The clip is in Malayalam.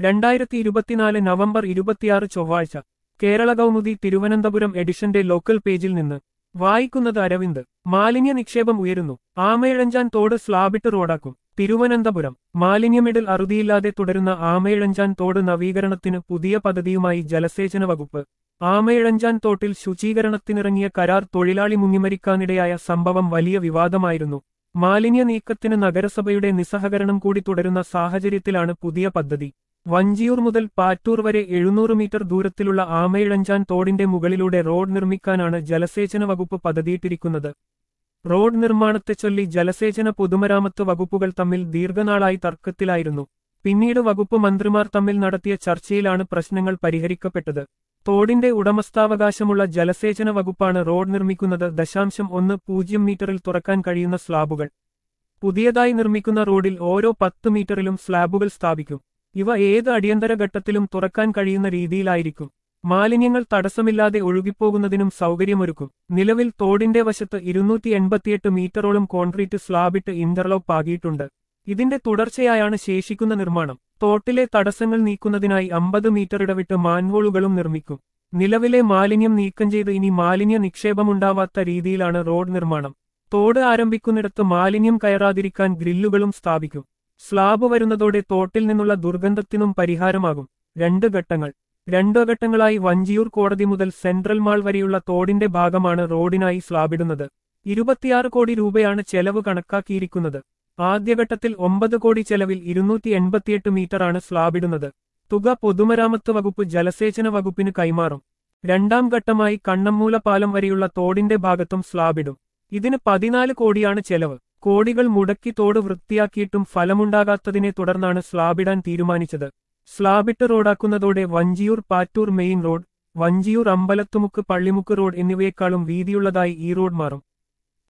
രണ്ടായിരത്തി ഇരുപത്തിനാല് നവംബർ ഇരുപത്തിയാറ് ചൊവ്വാഴ്ച കേരള കൗമുദി തിരുവനന്തപുരം എഡിഷന്റെ ലോക്കൽ പേജിൽ നിന്ന് വായിക്കുന്നത് അരവിന്ദ് മാലിന്യ നിക്ഷേപം ഉയരുന്നു ആമയിഴഞ്ചാൻ തോട് സ്ലാബിട്ട് റോഡാക്കും തിരുവനന്തപുരം മാലിന്യമിടൽ അറുതിയില്ലാതെ തുടരുന്ന ആമയിഴഞ്ചാൻ തോട് നവീകരണത്തിന് പുതിയ പദ്ധതിയുമായി ജലസേചന വകുപ്പ് ആമയിഴഞ്ചാൻ തോട്ടിൽ ശുചീകരണത്തിനിറങ്ങിയ കരാർ തൊഴിലാളി മുങ്ങിമരിക്കാനിടയായ സംഭവം വലിയ വിവാദമായിരുന്നു മാലിന്യ നീക്കത്തിന് നഗരസഭയുടെ നിസ്സഹകരണം കൂടി തുടരുന്ന സാഹചര്യത്തിലാണ് പുതിയ പദ്ധതി വഞ്ചിയൂർ മുതൽ പാറ്റൂർ വരെ എഴുന്നൂറ് മീറ്റർ ദൂരത്തിലുള്ള ആമയിഴഞ്ചാൻ തോടിന്റെ മുകളിലൂടെ റോഡ് നിർമ്മിക്കാനാണ് ജലസേചന വകുപ്പ് പദ്ധതിയിട്ടിരിക്കുന്നത് റോഡ് നിർമ്മാണത്തെ ചൊല്ലി ജലസേചന പൊതുമരാമത്ത് വകുപ്പുകൾ തമ്മിൽ ദീർഘനാളായി തർക്കത്തിലായിരുന്നു പിന്നീട് വകുപ്പ് മന്ത്രിമാർ തമ്മിൽ നടത്തിയ ചർച്ചയിലാണ് പ്രശ്നങ്ങൾ പരിഹരിക്കപ്പെട്ടത് തോടിന്റെ ഉടമസ്ഥാവകാശമുള്ള ജലസേചന വകുപ്പാണ് റോഡ് നിർമ്മിക്കുന്നത് ദശാംശം ഒന്ന് പൂജ്യം മീറ്ററിൽ തുറക്കാൻ കഴിയുന്ന സ്ലാബുകൾ പുതിയതായി നിർമ്മിക്കുന്ന റോഡിൽ ഓരോ പത്ത് മീറ്ററിലും സ്ലാബുകൾ സ്ഥാപിക്കും ഇവ ഏത് അടിയന്തര ഘട്ടത്തിലും തുറക്കാൻ കഴിയുന്ന രീതിയിലായിരിക്കും മാലിന്യങ്ങൾ തടസ്സമില്ലാതെ ഒഴുകിപ്പോകുന്നതിനും സൗകര്യമൊരുക്കും നിലവിൽ തോടിന്റെ വശത്ത് ഇരുന്നൂറ്റി എൺപത്തിയെട്ട് മീറ്ററോളം കോൺക്രീറ്റ് സ്ലാബിട്ട് ഇന്റർലോക്ക് ആകിയിട്ടുണ്ട് ഇതിന്റെ തുടർച്ചയായാണ് ശേഷിക്കുന്ന നിർമ്മാണം തോട്ടിലെ തടസ്സങ്ങൾ നീക്കുന്നതിനായി അമ്പത് മീറ്റർ ഇടവിട്ട് മാൻഹോളുകളും നിർമ്മിക്കും നിലവിലെ മാലിന്യം നീക്കം ചെയ്ത് ഇനി മാലിന്യ നിക്ഷേപമുണ്ടാവാത്ത രീതിയിലാണ് റോഡ് നിർമ്മാണം തോട് ആരംഭിക്കുന്നിടത്ത് മാലിന്യം കയറാതിരിക്കാൻ ഗ്രില്ലുകളും സ്ഥാപിക്കും സ്ലാബ് വരുന്നതോടെ തോട്ടിൽ നിന്നുള്ള ദുർഗന്ധത്തിനും പരിഹാരമാകും രണ്ട് ഘട്ടങ്ങൾ രണ്ടു ഘട്ടങ്ങളായി വഞ്ചിയൂർ കോടതി മുതൽ സെൻട്രൽ മാൾ വരെയുള്ള തോടിന്റെ ഭാഗമാണ് റോഡിനായി സ്ലാബിടുന്നത് ഇരുപത്തിയാറ് കോടി രൂപയാണ് ചെലവ് കണക്കാക്കിയിരിക്കുന്നത് ആദ്യഘട്ടത്തിൽ ഒമ്പത് കോടി ചെലവിൽ ഇരുന്നൂറ്റി എൺപത്തിയെട്ട് മീറ്ററാണ് സ്ലാബിടുന്നത് തുക പൊതുമരാമത്ത് വകുപ്പ് ജലസേചന വകുപ്പിന് കൈമാറും രണ്ടാം ഘട്ടമായി കണ്ണമ്മൂല പാലം വരെയുള്ള തോടിന്റെ ഭാഗത്തും സ്ലാബിടും ഇതിന് പതിനാല് കോടിയാണ് ചെലവ് കോടികൾ മുടക്കി തോട് വൃത്തിയാക്കിയിട്ടും ഫലമുണ്ടാകാത്തതിനെ തുടർന്നാണ് സ്ലാബിടാൻ തീരുമാനിച്ചത് സ്ലാബിട്ട് റോഡാക്കുന്നതോടെ Vanchiyoor Pattoor main road Vanchiyoor Ambalathumukku Pallimukku road എന്നിവയെക്കാളും വീതിയുള്ളതായി ഈ റോഡ് മാറും